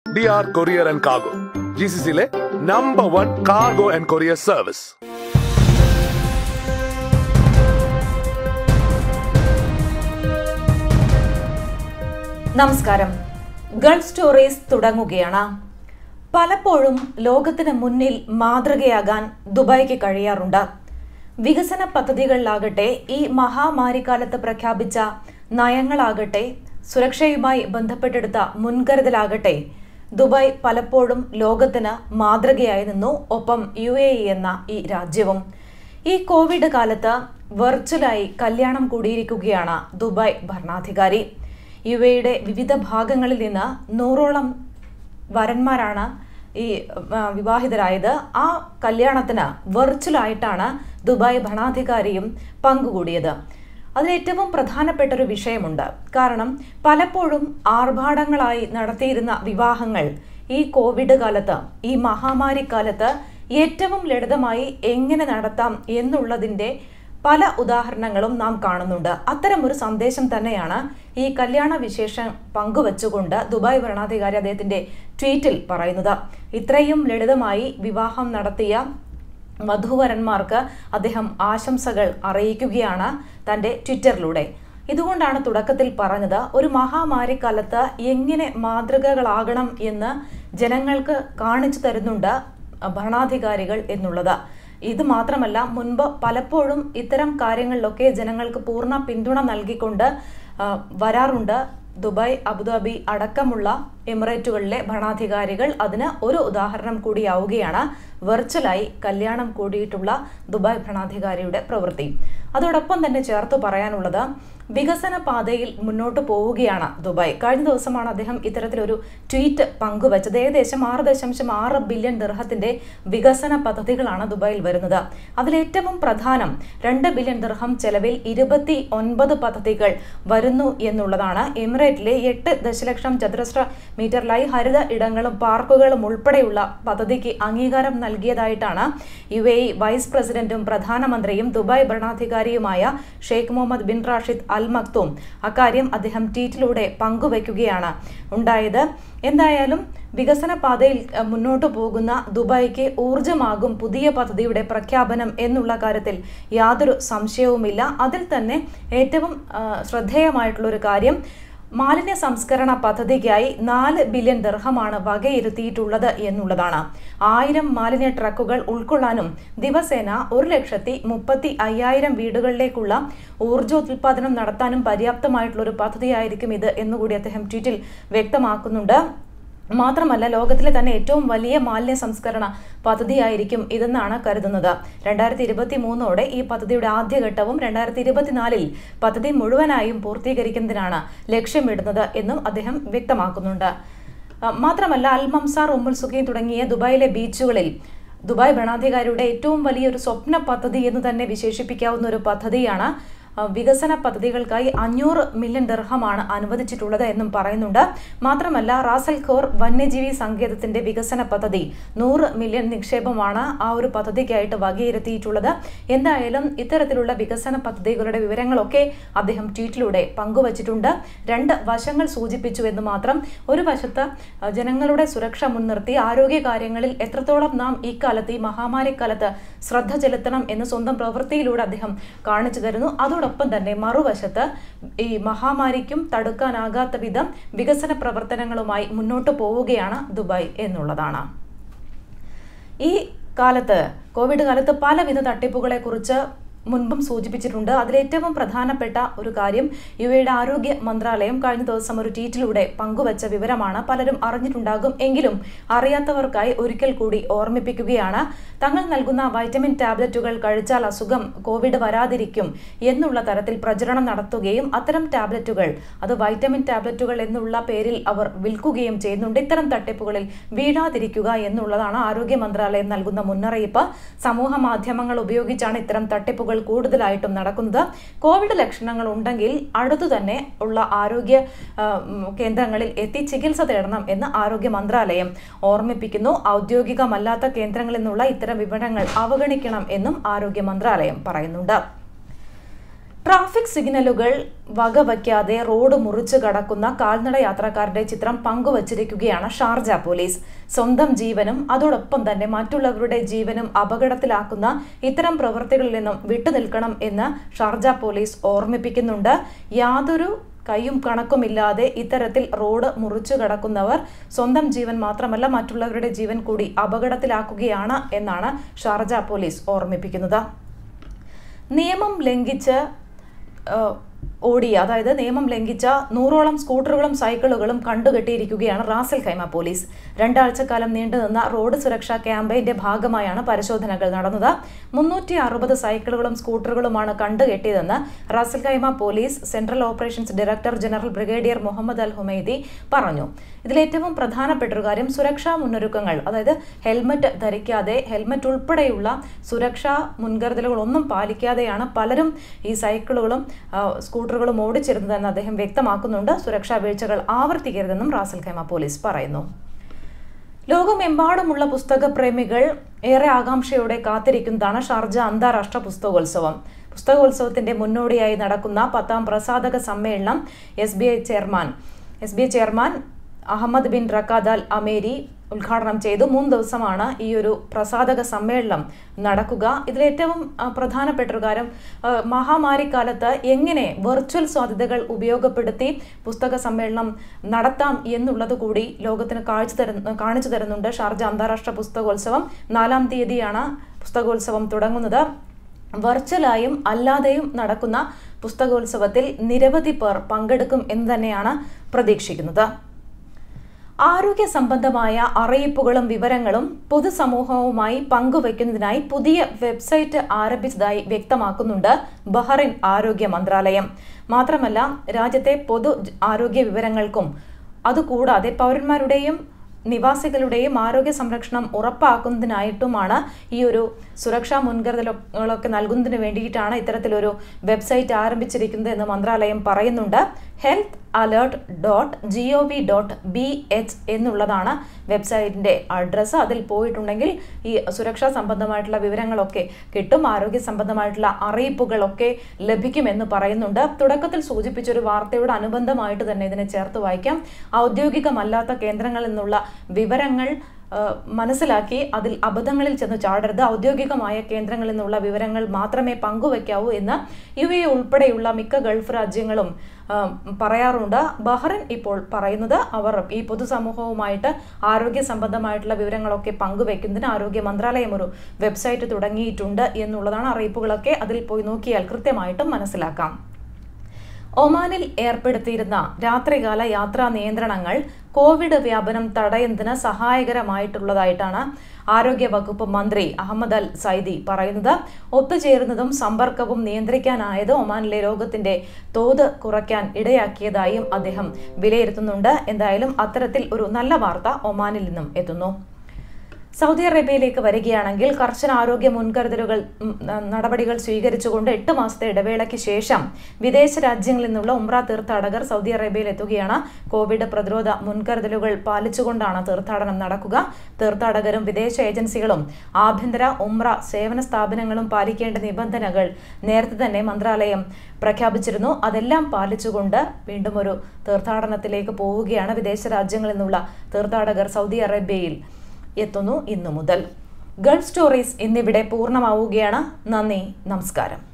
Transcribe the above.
D R courier and cargo G C സിയിലെ number one cargo and courier service നമസ്കാരം Gulf stories തുടങ്ങുകയാണ് പലപ്പോഴും ലോകത്തിന് മുന്നിൽ മാതൃകയാകാൻ ദുബായ്ക്ക് കഴിയാറുണ്ട് വികസന പദ്ധതികളിലാകട്ടെ ഈ മഹാമാരിക്കാലത്ത് പ്രഖ്യാപിച്ച നയങ്ങളാകട്ടെ സുരക്ഷയുമായി ബന്ധപ്പെട്ടെടുത്ത മുൻകരുതലാകട്ടെ ദുബായ് പലപ്പോഴും ലോകത്തിന് മാതൃകയായി നിന്നു ഒപ്പം യു എ ഇ എന്ന ഈ രാജ്യവും ഈ കോവിഡ് കാലത്ത് വെർച്വലായി കല്യാണം കൂടിയിരിക്കുകയാണ് ദുബായ് ഭരണാധികാരി യു എയുടെ വിവിധ ഭാഗങ്ങളിൽ നിന്ന് നൂറോളം വരന്മാരാണ് ഈ ആ, വിവാഹിതരായത് ആ കല്യാണത്തിന് വെർച്വലായിട്ടാണ് ദുബായ് ഭരണാധികാരിയും പങ്കുകൂടിയത് അതിലേറ്റവും പ്രധാനപ്പെട്ട ഒരു വിഷയമുണ്ട് കാരണം പലപ്പോഴും ആർഭാടങ്ങളായി നടത്തിയിരുന്ന വിവാഹങ്ങൾ ഈ കോവിഡ് കാലത്ത് ഈ മഹാമാരി കാലത്ത് ഏറ്റവും ലളിതമായി എങ്ങനെ നടത്താം എന്നുള്ളതിൻ്റെ പല ഉദാഹരണങ്ങളും നാം കാണുന്നുണ്ട് അത്തരം ഒരു സന്ദേശം തന്നെയാണ് ഈ കല്യാണ വിശേഷം പങ്കുവച്ചുകൊണ്ട് ദുബായ് ഭരണാധികാരി അദ്ദേഹത്തിന്റെ ട്വീറ്റിൽ പറയുന്നത് ഇത്രയും ലളിതമായി വിവാഹം നടത്തിയ വധൂവരന്മാർക്ക് അദ്ദേഹം ആശംസകൾ അറിയിക്കുകയാണ് തന്റെ ട്വിറ്ററിലൂടെ ഇതുകൊണ്ടാണ് തുടക്കത്തിൽ പറഞ്ഞത് ഒരു മഹാമാരിക്കാലത്ത് എങ്ങനെ മാതൃകകളാകണം എന്ന് ജനങ്ങൾക്ക് കാണിച്ചു തരുന്നുണ്ട് ഭരണാധികാരികൾ എന്നുള്ളത് ഇത് മാത്രമല്ല മുൻപ് പലപ്പോഴും ഇത്തരം കാര്യങ്ങളിലൊക്കെ ജനങ്ങൾക്ക് പൂർണ്ണ പിന്തുണ നൽകിക്കൊണ്ട് ആ, വരാറുണ്ട് ദുബായ് അബുദാബി അടക്കമുള്ള എമിറേറ്റുകളിലെ ഭരണാധികാരികൾ അതിന് ഒരു ഉദാഹരണം കൂടിയാവുകയാണ് വെർച്വലായി കല്യാണം കൂടിയിട്ടുള്ള ദുബായ് ഭരണാധികാരിയുടെ പ്രവൃത്തി അതോടൊപ്പം തന്നെ ചേർത്ത് പറയാനുള്ളത് വികസന പാതയിൽ മുന്നോട്ട് പോവുകയാണ് ദുബായ് കഴിഞ്ഞ ദിവസമാണ് അദ്ദേഹം ഇത്തരത്തിലൊരു ട്വീറ്റ് പങ്കുവച്ചത് ഏകദേശം ആറ് ദശാംശം ആറ് ബില്യൺ ദിർഹത്തിന്റെ വികസന പദ്ധതികളാണ് ദുബായിൽ വരുന്നത് അതിലേറ്റവും പ്രധാനം രണ്ട് ബില്യൺ ദിർഹം ചെലവിൽ ഇരുപത്തി ഒൻപത് പദ്ധതികൾ വരുന്നു എന്നുള്ളതാണ് എമിറേറ്റിലെ എട്ട് ദശലക്ഷം ചതുരശ്ര മീറ്ററിലായി ഹരിത ഇടങ്ങളും പാർക്കുകളും ഉൾപ്പെടെയുള്ള പദ്ധതിക്ക് അംഗീകാരം നൽകിയതായിട്ടാണ് യു എ ഇ വൈസ് പ്രസിഡന്റും പ്രധാനമന്ത്രിയും ദുബായ് ഭരണാധികാരിയുമായ Sheikh Mohammed bin Rashid Al Maktoum അക്കാര്യം അദ്ദേഹം ട്വീറ്റിലൂടെ പങ്കുവയ്ക്കുകയാണ് ഉണ്ടായത് എന്തായാലും വികസന പാതയിൽ അഹ്, മുന്നോട്ടു പോകുന്ന ദുബായിക്ക് ഊർജമാകും പുതിയ പദ്ധതിയുടെ പ്രഖ്യാപനം എന്നുള്ള കാര്യത്തിൽ യാതൊരു സംശയവുമില്ല അതിൽ തന്നെ ഏറ്റവും ആ, ശ്രദ്ധേയമായിട്ടുള്ള ഒരു കാര്യം മാലിന്യ സംസ്കരണ പദ്ധതിക്കായി നാല് ബില്യൺ ദർഹമാണ് വകയിരുത്തിയിട്ടുള്ളത് എന്നുള്ളതാണ് ആയിരം മാലിന്യ ട്രക്കുകൾ ഉൾക്കൊള്ളാനും ദിവസേന ഒരു ലക്ഷത്തി മുപ്പത്തി അയ്യായിരം വീടുകളിലേക്കുള്ള ഊർജോത്പാദനം നടത്താനും പര്യാപ്തമായിട്ടുള്ള ഒരു പദ്ധതിയായിരിക്കും ഇത് എന്നുകൂടി അദ്ദേഹം ട്വീറ്റിൽ വ്യക്തമാക്കുന്നുണ്ട് മാത്രമല്ല ലോകത്തിലെ തന്നെ ഏറ്റവും വലിയ മാലിന്യ സംസ്കരണ പദ്ധതിയായിരിക്കും ഇതെന്നാണ് കരുതുന്നത് രണ്ടായിരത്തി ഇരുപത്തി മൂന്നോടെ ഈ പദ്ധതിയുടെ ആദ്യഘട്ടവും രണ്ടായിരത്തി ഇരുപത്തിനാലിൽ പദ്ധതി മുഴുവനായും പൂർത്തീകരിക്കുന്നതിനാണ് ലക്ഷ്യമിടുന്നത് എന്നും അദ്ദേഹം വ്യക്തമാക്കുന്നുണ്ട് ആ, മാത്രമല്ല അൽ മംസാർ ഉമ്മുൽ സുഖീൻ തുടങ്ങിയ ദുബായിലെ ബീച്ചുകളിൽ ദുബായ് ഭരണാധികാരിയുടെ ഏറ്റവും വലിയൊരു സ്വപ്ന പദ്ധതി എന്ന് തന്നെ വിശേഷിപ്പിക്കാവുന്ന ഒരു പദ്ധതിയാണ് ആ, വികസന പദ്ധതികൾക്കായി അഞ്ഞൂറ് മില്യൺ ദർഹമാണ് അനുവദിച്ചിട്ടുള്ളത് എന്നും പറയുന്നുണ്ട് മാത്രമല്ല റാസൽ ഖോർ വന്യജീവി സങ്കേതത്തിന്റെ വികസന പദ്ധതി നൂറ് മില്യൺ നിക്ഷേപമാണ് ആ ഒരു പദ്ധതിക്കായിട്ട് വകയിരുത്തിയിട്ടുള്ളത് എന്തായാലും ഇത്തരത്തിലുള്ള വികസന പദ്ധതികളുടെ വിവരങ്ങളൊക്കെ അദ്ദേഹം ട്വീറ്റിലൂടെ പങ്കുവച്ചിട്ടുണ്ട് രണ്ട് വശങ്ങൾ സൂചിപ്പിച്ചു എന്ന് മാത്രം ഒരു വശത്ത് ആ, ജനങ്ങളുടെ സുരക്ഷ മുൻനിർത്തി ആരോഗ്യ കാര്യങ്ങളിൽ എത്രത്തോളം നാം ഈ കാലത്ത് ഈ മഹാമാരി കാലത്ത് ശ്രദ്ധ ചെലുത്തണം എന്ന് സ്വന്തം പ്രവൃത്തിയിലൂടെ അദ്ദേഹം കാണിച്ചു തരുന്നു അതോടൊപ്പം തന്നെ മറുവശത്ത് ഈ മഹാമാരിക്കും തടുക്കാനാകാത്ത വിധം വികസന പ്രവർത്തനങ്ങളുമായി മുന്നോട്ട് പോവുകയാണ് ദുബായ് എന്നുള്ളതാണ് ഈ കാലത്ത് കോവിഡ് കാലത്ത് പലവിധ തട്ടിപ്പുകളെ കുറിച്ച് മുൻപും സൂചിപ്പിച്ചിട്ടുണ്ട് അതിലേറ്റവും പ്രധാനപ്പെട്ട ഒരു കാര്യം യു എയുടെ ആരോഗ്യ മന്ത്രാലയം കഴിഞ്ഞ ദിവസം ഒരു ട്വീറ്റിലൂടെ പങ്കുവച്ച വിവരമാണ് പലരും അറിഞ്ഞിട്ടുണ്ടാകും എങ്കിലും അറിയാത്തവർക്കായി ഒരിക്കൽ കൂടി ഓർമ്മിപ്പിക്കുകയാണ് തങ്ങൾ നൽകുന്ന വൈറ്റമിൻ ടാബ്ലറ്റുകൾ കഴിച്ചാൽ അസുഖം കോവിഡ് വരാതിരിക്കും എന്നുള്ള തരത്തിൽ പ്രചരണം നടത്തുകയും അത്തരം ടാബ്ലറ്റുകൾ അത് വൈറ്റമിൻ ടാബ്ലറ്റുകൾ എന്നുള്ള പേരിൽ അവർ വിൽക്കുകയും ചെയ്യുന്നുണ്ട് ഇത്തരം തട്ടിപ്പുകളിൽ വീഴാതിരിക്കുക എന്നുള്ളതാണ് ആരോഗ്യ മന്ത്രാലയം നൽകുന്ന മുന്നറിയിപ്പ് സമൂഹ മാധ്യമങ്ങൾ ഉപയോഗിച്ചാണ് ഇത്തരം തട്ടിപ്പുകൾ കൂടുതലായിട്ടും നടക്കുന്നത് കോവിഡ് ലക്ഷണങ്ങൾ ഉണ്ടെങ്കിൽ അടുത്തു തന്നെ ഉള്ള ആരോഗ്യ ആ, ഉം, കേന്ദ്രങ്ങളിൽ എത്തി ചികിത്സ തേടണം എന്ന് ആരോഗ്യ മന്ത്രാലയം ഓർമ്മിപ്പിക്കുന്നു ഔദ്യോഗികമല്ലാത്ത കേന്ദ്രങ്ങളിൽ നിന്നുള്ള ഇത്തരം വിവരങ്ങൾ അവഗണിക്കണം എന്നും ആരോഗ്യ മന്ത്രാലയം പറയുന്നുണ്ട് ട്രാഫിക് സിഗ്നലുകൾ വകവയ്ക്കാതെ റോഡ് മുറിച്ചു കടക്കുന്ന കാൽനട യാത്രക്കാരുടെ ചിത്രം പങ്കുവച്ചിരിക്കുകയാണ് ഷാർജ പോലീസ് സ്വന്തം ജീവനും അതോടൊപ്പം തന്നെ മറ്റുള്ളവരുടെ ജീവനും അപകടത്തിലാക്കുന്ന ഇത്തരം പ്രവൃത്തികളിൽ നിന്നും വിട്ടുനിൽക്കണം എന്ന് ഷാർജ പോലീസ് ഓർമ്മിപ്പിക്കുന്നുണ്ട് യാതൊരു കയ്യും കണക്കുമില്ലാതെ ഇത്തരത്തിൽ റോഡ് മുറിച്ചു കടക്കുന്നവർ സ്വന്തം ജീവൻ മാത്രമല്ല മറ്റുള്ളവരുടെ ജീവൻ കൂടി അപകടത്തിലാക്കുകയാണ് എന്നാണ് ഷാർജ പോലീസ് ഓർമ്മിപ്പിക്കുന്നത് നിയമം ലംഘിച്ച് ഏഹ്, ഓടിയ അതായത് നിയമം ലംഘിച്ച നൂറോളം സ്കൂട്ടറുകളും സൈക്കിളുകളും കണ്ടുകെട്ടിയിരിക്കുകയാണ് റാസൽ ഖൈമ പോലീസ് രണ്ടാഴ്ചക്കാലം നീണ്ടുനിന്ന റോഡ് സുരക്ഷാ ക്യാമ്പയിന്റെ ഭാഗമായാണ് പരിശോധനകൾ നടന്നത് മുന്നൂറ്റി അറുപത് സൈക്കിളുകളും സ്കൂട്ടറുകളുമാണ് കണ്ടുകെട്ടിയതെന്ന് Ras al Khaimah police central operations director general brigadier Mohammed Al Humaidi പറഞ്ഞു ഇതിലേറ്റവും പ്രധാനപ്പെട്ട ഒരു കാര്യം സുരക്ഷാ മുന്നൊരുക്കങ്ങൾ അതായത് ഹെൽമറ്റ് ധരിക്കാതെ ഹെൽമറ്റ് ഉൾപ്പെടെയുള്ള സുരക്ഷാ മുൻകരുതലുകൾ ഒന്നും പാലിക്കാതെയാണ് പലരും ഈ സൈക്കിളുകളും ആ, സ്കൂട്ടറുകളും ഓടിച്ചിരുന്നതെന്ന് അദ്ദേഹം വ്യക്തമാക്കുന്നുണ്ട് സുരക്ഷാ വീഴ്ചകൾ ആവർത്തിക്കരുതെന്നും റാസൽ ഖൈമ പോലീസ് പറയുന്നു ലോകമെമ്പാടുമുള്ള പുസ്തക പ്രേമികൾ ഏറെ ആകാംക്ഷയോടെ കാത്തിരിക്കുന്നതാണ് ഷാർജ അന്താരാഷ്ട്ര പുസ്തകോത്സവം പുസ്തകോത്സവത്തിന്റെ മുന്നോടിയായി നടക്കുന്ന പത്താം പ്രസാധക സമ്മേളനം S B I chairman S B I chairman Ahmed bin Rakkad Al Ameri ഉദ്ഘാടനം ചെയ്തു മൂന്ന് ദിവസമാണ് ഈ ഒരു പ്രസാധക സമ്മേളനം നടക്കുക ഇതിലേറ്റവും ആ, പ്രധാനപ്പെട്ട ഒരു കാര്യം ആ, മഹാമാരിക്കാലത്ത് എങ്ങനെ വെർച്വൽ സാധ്യതകൾ ഉപയോഗപ്പെടുത്തി പുസ്തക സമ്മേളനം നടത്താം എന്നുള്ളത് കൂടി ലോകത്തിന് കാഴ്ച തരുന്ന കാണിച്ചു തരുന്നുണ്ട് ഷാർജ അന്താരാഷ്ട്ര പുസ്തകോത്സവം നാലാം തീയതിയാണ് പുസ്തകോത്സവം തുടങ്ങുന്നത് വെർച്വലായും അല്ലാതെയും നടക്കുന്ന പുസ്തകോത്സവത്തിൽ നിരവധി പേർ പങ്കെടുക്കും എന്ന് തന്നെയാണ് പ്രതീക്ഷിക്കുന്നത് ആരോഗ്യ സംബന്ധമായ അറിയിപ്പുകളും വിവരങ്ങളും പൊതുസമൂഹവുമായി പങ്കുവയ്ക്കുന്നതിനായി പുതിയ വെബ്സൈറ്റ് ആരംഭിച്ചതായി വ്യക്തമാക്കുന്നുണ്ട് ബഹ്റിൻ ആരോഗ്യ മന്ത്രാലയം മാത്രമല്ല രാജ്യത്തെ പൊതു ജ- ആരോഗ്യ വിവരങ്ങൾക്കും അതുകൂടാതെ പൗരന്മാരുടെയും നിവാസികളുടെയും ആരോഗ്യ സംരക്ഷണം ഉറപ്പാക്കുന്നതിനായിട്ടുമാണ് ഈ ഒരു സുരക്ഷാ മുൻകരുതലുകളൊക്കെ നൽകുന്നതിന് വേണ്ടിയിട്ടാണ് ഇത്തരത്തിലൊരു വെബ്സൈറ്റ് ആരംഭിച്ചിരിക്കുന്നത് എന്ന് മന്ത്രാലയം പറയുന്നുണ്ട് health alert dot G O V dot B H എന്നുള്ളതാണ് വെബ്സൈറ്റിന്റെ അഡ്രസ്സ് അതിൽ പോയിട്ടുണ്ടെങ്കിൽ ഈ സുരക്ഷാ സംബന്ധമായിട്ടുള്ള വിവരങ്ങളൊക്കെ കിട്ടും ആരോഗ്യ സംബന്ധമായിട്ടുള്ള അറിയിപ്പുകളൊക്കെ ലഭിക്കുമെന്ന് പറയുന്നുണ്ട് തുടക്കത്തിൽ സൂചിപ്പിച്ചൊരു വാർത്തയോട് അനുബന്ധമായിട്ട് തന്നെ ഇതിനെ ചേർത്ത് വായിക്കാം ഔദ്യോഗികമല്ലാത്ത കേന്ദ്രങ്ങളിൽ നിന്നുള്ള വിവരങ്ങൾ ആ, മനസ്സിലാക്കി അതിൽ അബദ്ധങ്ങളിൽ ചെന്ന് ചാടരുത് ഔദ്യോഗികമായ കേന്ദ്രങ്ങളിൽ നിന്നുള്ള വിവരങ്ങൾ മാത്രമേ പങ്കുവയ്ക്കാവൂ എന്ന് യു എ ഉൾപ്പെടെയുള്ള മിക്ക ഗൾഫ് രാജ്യങ്ങളും ആ, പറയാറുണ്ട് ബഹ്റിൻ ഇപ്പോൾ പറയുന്നത് അവർ ഈ പൊതുസമൂഹവുമായിട്ട് ആരോഗ്യ സംബന്ധമായിട്ടുള്ള വിവരങ്ങളൊക്കെ പങ്കുവയ്ക്കുന്നതിന് ആരോഗ്യ മന്ത്രാലയം ഒരു വെബ്സൈറ്റ് തുടങ്ങിയിട്ടുണ്ട് എന്നുള്ളതാണ് അറിയിപ്പുകളൊക്കെ അതിൽ പോയി നോക്കിയാൽ കൃത്യമായിട്ടും മനസ്സിലാക്കാം ഒമാനിൽ ഏർപ്പെടുത്തിയിരുന്ന രാത്രികാല യാത്രാ നിയന്ത്രണങ്ങൾ കോവിഡ് വ്യാപനം തടയുന്നതിന് സഹായകരമായിട്ടുള്ളതായിട്ടാണ് ആരോഗ്യ വകുപ്പ് മന്ത്രി അഹമ്മദ് അൽ സൈദി പറയുന്നത് ഒത്തുചേരുന്നതും സമ്പർക്കവും നിയന്ത്രിക്കാനായത് ഒമാനിലെ രോഗത്തിന്റെ തോത് കുറയ്ക്കാൻ ഇടയാക്കിയതായും അദ്ദേഹം വിലയിരുത്തുന്നുണ്ട് എന്തായാലും അത്തരത്തിൽ ഒരു നല്ല വാർത്ത ഒമാനിൽ നിന്നും എത്തുന്നു സൗദി അറേബ്യയിലേക്ക് വരികയാണെങ്കിൽ കർശന ആരോഗ്യ മുൻകരുതലുകൾ ഉം, ന- നടപടികൾ സ്വീകരിച്ചുകൊണ്ട് എട്ട് മാസത്തെ ഇടവേളയ്ക്ക് ശേഷം വിദേശ രാജ്യങ്ങളിൽ നിന്നുള്ള ഉംറ തീർത്ഥാടകർ സൗദി അറേബ്യയിൽ എത്തുകയാണ് കോവിഡ് പ്രതിരോധ മുൻകരുതലുകൾ പാലിച്ചുകൊണ്ടാണ് തീർത്ഥാടനം നടക്കുക തീർത്ഥാടകരും വിദേശ ഏജൻസികളും ആഭ്യന്തര ഉംറ സേവന സ്ഥാപനങ്ങളും പാലിക്കേണ്ട നിബന്ധനകൾ നേരത്തെ തന്നെ മന്ത്രാലയം പ്രഖ്യാപിച്ചിരുന്നു അതെല്ലാം പാലിച്ചുകൊണ്ട് വീണ്ടും ഒരു തീർത്ഥാടനത്തിലേക്ക് പോവുകയാണ് വിദേശ രാജ്യങ്ങളിൽ നിന്നുള്ള തീർത്ഥാടകർ സൗദി അറേബ്യയിൽ എത്തുന്നു ഇന്നു മുതൽ ഗൾഫ് സ്റ്റോറീസ് ഇന്നിവിടെ പൂർണ്ണമാവുകയാണ് നന്ദി നമസ്കാരം